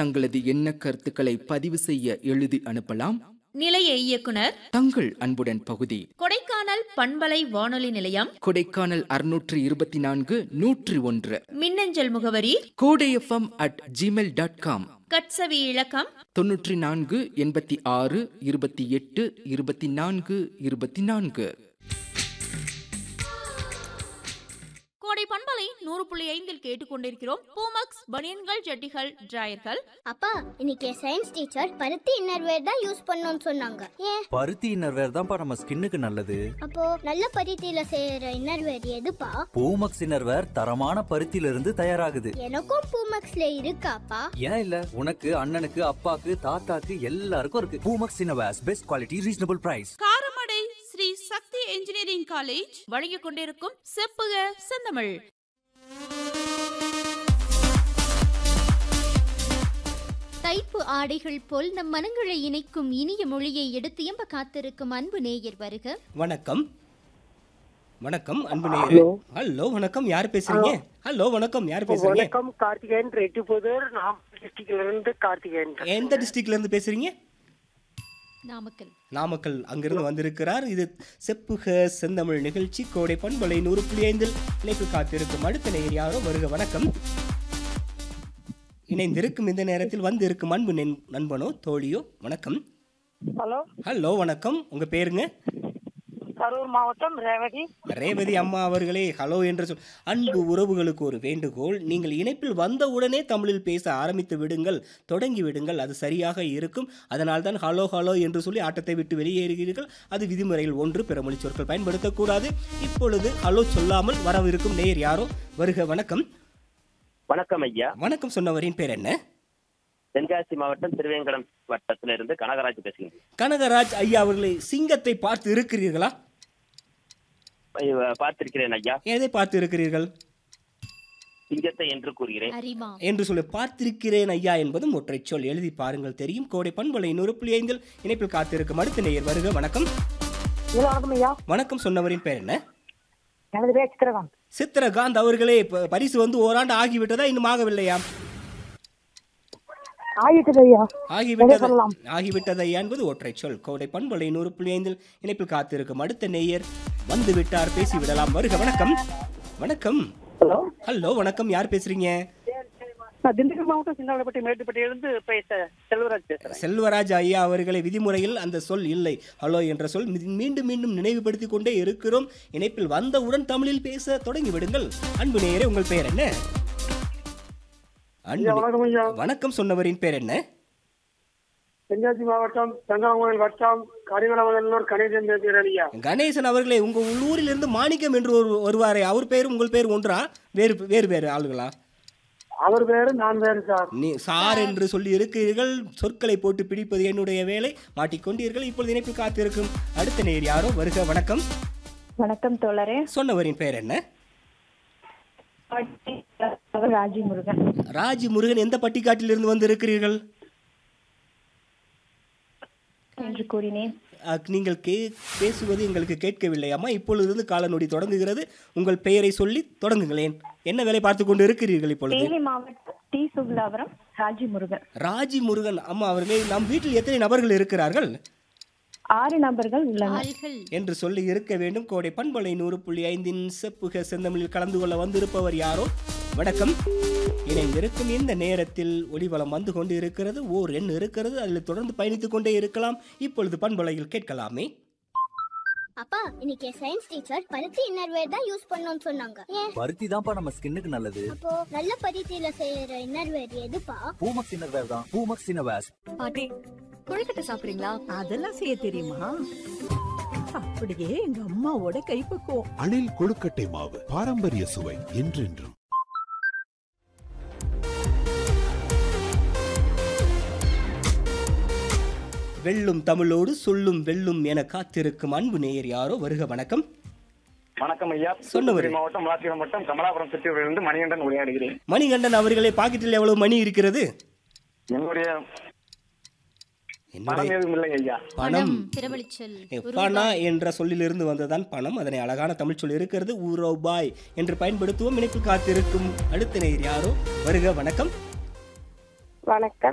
தங்களது எண்ண கருத்துக்களை பதிவு செய்ய எழுதி அனுப்பலாம் நிலைய இயக்குனர் தங்கள் அன்புடன் பகுதி கொடைக்கானல் பண்பலை வானொலி நிலையம் கொடைக்கானல் அறுநூற்று இருபத்தி நான்கு நூற்றி ஒன்று மின்னஞ்சல் முகவரி Kodai FM at Gmail dot com கட்சவி இலக்கம் தொன்னூற்றி நான்கு எண்பத்தி ஆறு இருபத்தி எட்டு இருபத்தி நான்கு இருபத்தி நான்கு கோடை பண்பலை நூறு புள்ளி ஐந்தில் கேட்டுக்கொண்டிருக்கிறோம் பூமக்ஸ் பனியன்கள் ஜட்டிகள் டிராயர்கள் அப்பா இன்னைக்கு சயின்ஸ் டீச்சர் பருத்தி இன்னர்வேர் தான் யூஸ் பண்ணணும்னு சொன்னாங்க ஏன் பருத்தி இன்னர்வேர் தான்ப்பா நம்ம ஸ்கின்னுக்கு நல்லது அப்போ நல்ல பருத்தியில செய்யற இன்னர்வேர் எதுப்பா பூமக்ஸ் இன்னர்வேர் தரமான பருத்தியில இருந்து தயாராகுது எனக்கும் பூமக்ஸ்ல இருக்காப்பா ஏன் இல்ல உனக்கு அண்ணனுக்கு அப்பாக்கு தாத்தாக்கு எல்லாருக்கும் இருக்கு Poomex innerwears best quality reasonable price Karamadai Sri Sakthi engineering college வழங்கிக் கொண்டிருக்கும் செப்புக செந்தமிழ் தைப்பு ஆடைகள் போல் நம் மனங்களை இணைக்கும் இனிய மொழியை எடுத்து எம்ப காத்திருக்கும் அன்பு நேயர் வருக வணக்கம் வணக்கம் அன்பு நேயரே ஹலோ வணக்கம் யார் பேசுறீங்க ஹலோ வணக்கம் யார் பேசுறீங்க வணக்கம் கார்த்திகேயன் ரெட்டிபுதூர் நாம் டிஸ்ட்ரிக்ட்ல இருந்து கார்த்திகேயன் எந்த டிஸ்ட்ரிக்ட்ல இருந்து பேசுறீங்க நாமக்கல் நாமக்கல் அங்கிருந்து வந்திருக்கிறார் இது செப்புக செந்தமிழ் நிகழ்ச்சி கோடை பண்பலை நூறு புள்ளி ஐந்தில் இணைப்பு காத்திருக்கும் அடுத்த நேயர் யாரோ வருக வணக்கம் இணைந்திருக்கும் இந்த நேரத்தில் வந்து இருக்கும் அன்பு நென்- நண்பனோ தோழியோ வணக்கம் ஹலோ ஹலோ வணக்கம் உங்க பேருங்க கரூர் மாவட்டம் ரேவதி ரேவதி அம்மா அவர்களே ஹலோ என்று சொல் அன்பு உறவுகளுக்கு ஒரு வேண்டுகோள் நீங்கள் இணைப்பில் வந்தவுடனே தமிழில் பேச ஆரம்பித்து விடுங்கள் தொடங்கி விடுங்கள் அது சரியாக இருக்கும் அதனால் தான் ஹலோ ஹலோ என்று சொல்லி ஆட்டத்தை விட்டு வெளியேறுகிறீர்கள் அது விதிமுறையில் ஒன்று பிறமொழி சொற்கள் பயன்படுத்தக்கூடாது இப்பொழுது ஹலோ சொல்லாமல் வரவிருக்கும் நேயர் யாரோ வருக வணக்கம் வணக்கம் ஐயா வணக்கம் சொன்னவரின் பேர் என்ன தென்காசி மாவட்டம் திருவேங்கடம் வட்டத்திலிருந்து இருந்து கனகராஜ் பேசுகிறேன் கனகராஜ் ஐயா அவர்களை சிங்கத்தை பார்த்து இருக்கிறீர்களா ஐயா, பார்த்திருக்கிறேன் ஐயா எதை பார்த்து இருக்கிறீர்கள் சிங்கத்தை என்று கூறுகிறேன் அரிமா என்று சொல்லி பார்த்திருக்கிறேன் ஐயா என்பதும் ஒற்றை சொல் எழுதி பாருங்கள் தெரியும் கோடை பண்பலை நூறு புள்ளி ஐந்தில் இணைப்பில் காத்திருக்கும் அடுத்த நேயர் வருக வணக்கம் வணக்கம் ஐயா வணக்கம் சொன்னவரின் பேர் என்ன எனது பேர் சித்திரகாந்த் சித்திரகாந்த் அவர்களே ப- பரிசு வந்து ஓராண்டு ஆகிவிட்டதா இன்னும் ஆகவில்லையா ஆயிட்டது ஐயா ஆகிவிட்டது சொல்லலாம். ஆகிவிட்டது ஐயா என்பது ஒற்றை சொல் கோடை பண்பலை நூறு புள்ளி ஐந்தில் இணைப்பில் காத்திருக்கும் அடுத்த நேயர் வந்து விட்டார் பேசி விடலாம் வருக வணக்கம் வணக்கம் ஹலோ ஹலோ வணக்கம் யார் பேசுறீங்க நான் திண்டுக்கல் மாவட்டம் சிந்தாவளப்பட்டி மேட்டுப்பட்டியிலிருந்து பேச செல்வராஜ் பேசுறேன் செல்வராஜ் ஐயா அவர்களை விதிமுறையில் அந்த சொல் இல்லை ஹலோ என்ற சொல் மீ- மீண்டும் மீண்டும் நினைவுபடுத்தி கொண்டே இருக்கிறோம் இணைப்பில் வந்தவுடன் தமிழில் பேச தொடங்கி விடுங்கள் அன்பு நேயரே உங்கள் பெயர் என்ன அன்பு நே- வணக்கம் ஐயா வணக்கம் சொன்னவரின் பேர் என்ன தென்காசி மாவட்டம் தங்காமோயில் வட்டம் கரிவளவனூர் கணேசன் பேசுகிறேன் ஐயா கணேசன் அவர்களே உங்க உள்ளூரிலிருந்து மாணிக்கம் என்று ஒரு வருவாரே அவர் பேரும் உங்கள் பேர் ஒன்றா வேறு வேறு வேறு ஆளுகளா அவர் பேரு நான் வேறு சார் நீ சார் என்று சொல்லி இருக்கிறீர்கள் சொற்களை போட்டு பிடிப்பது என்னுடைய வேலை மாட்டிக்கொண்டீர்கள் இப்பொழுது இணைப்பில் காத்திருக்கும் அடுத்த நேர் யாரோ வருக வணக்கம் வணக்கம் தோழரே சொன்னவரின் பெயர் என்ன ராஜி முருகன் ராஜி முருகன் எந்த பட்டிக்காட்டிலிருந்து வந்து இருக்கிறீர்கள் என்று கூறினேன் அஹ், நீங்கள் கே பேசுவது எங்களுக்கு கேட்கவில்லையாமா இப்பொழுது காலநொடி தொடங்குகிறது உங்கள் பெயரை சொல்லி தொடங்குங்களேன் என்ன வேலை பார்த்து கொண்டு இருக்கிறீர்கள் இப்பொழுது தேனி மாவட்டம் டி சுகுலாபுரம் ராஜி முருகன் ராஜி முருகன் அம்மா அவர்களே நம் வீட்டில் எத்தனை நபர்கள் இருக்கிறார்கள் ஆறு நபர்கள் உள்ளனர் ஆள்கள் என்று சொல்லி இருக்க வேண்டும் கோடை பண்பலை நூறு புள்ளி ஐந்தின் செப்புக செந்தமிழில் கலந்து கொள்ள வந்திருப்பவர் யாரோ வணக்கம் இணைந்திருக்கும் இந்த நேரத்தில் ஒளிவலம் வந்து கொண்டு இருக்கிறது ஓர் எண் இருக்கிறது அதில் தொடர்ந்து பயணித்துக் கொண்டே இருக்கலாம் இப்பொழுது பண்பலையில் கேட்கலாமே அப்பா இன்னைக்கு சயின்ஸ் டீச்சர் பருத்தி இன்னர்வேர் தான் யூஸ் பண்ணணும்னு சொன்னாங்க ஏன் பருத்தி தான்ப்பா நம்ம ஸ்கின்னுக்கு நல்லது அப்போ நல்ல பருத்தியில செய்யற இன்னர்வேர் எதுப்பா பூமக்ஸ் இன்னர்வேர் தான் பூமக்ஸ் இன்னர்வேர்ஸ் பாட்டி கொழுக்கட்டை சாப்பிடுறீங்களா அதெல்லாம் செய்ய தெரியுமா அப்படியே எங்க அம்மாவோட கைப்பக்குவம் அணில் கொழுக்கட்டை மாவு பாரம்பரிய சுவை என்றென்றும் வெல்லும் தமிழோடு சொல்லும் வெல்லும் என காத்திருக்கும் அன்பு நேயர் யாரோ வருக வணக்கம் வணக்கம் ஐயா சொன்னவர். தூத்துக்குடி மாவட்டம் விளாத்திரம் மாவட்டம் கமலாபுரம் சுற்றியிலிருந்து மணிகண்டன் உரையாடுகிறேன் மணிகண்டன் அவர்களே பாக்கெட்டில் எவ்வளவு மணி இருக்கிறது என்னுடைய என்னுடைய பணம் எதுவும் இல்லை ஐயா பணம் பிரபலிச்சல் பணா என்ற சொல்லிலிருந்து வந்ததான் பணம் அதனை அழகான தமிழ் சொல் இருக்கிறது ஊரோபாய் என்று பயன்படுத்துவோம் இணைப்பில் காத்திருக்கும் அடுத்த நேயர் யாரோ வருக வணக்கம் வணக்கம்